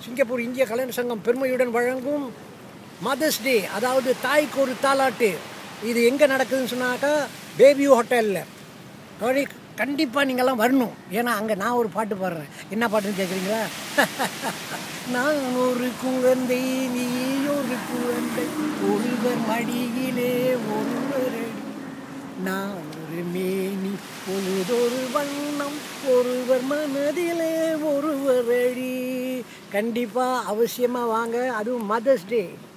Singapore இந்திய கலைஞர் சங்கம் பெருமையுடன் வழங்கும் மதர்ஸ் டே அதாவது தாய்க்கு ஒரு தாலாட்டு இது எங்கே நடக்குதுன்னு சொன்னாக்கா பேபி ஹோட்டலில் அப்படி கண்டிப்பாக நீங்கள்லாம் வரணும் ஏன்னா அங்கே நான் ஒரு பாட்டு பாடுறேன் என்ன பாட்டுன்னு கேட்குறீங்களா நான் ஒரு குழந்தை நீ ஒரு குழந்தை ஒருவர் மடியிலே ஒருவர் அடி. நான் ஒரு மேனி பொழுதொரு வண்ணம் ஒருவர் மனதிலே ஒருவர் அடி கண்டிப்பாக அவசியமாக வாங்க அதுவும் மதர்ஸ் டே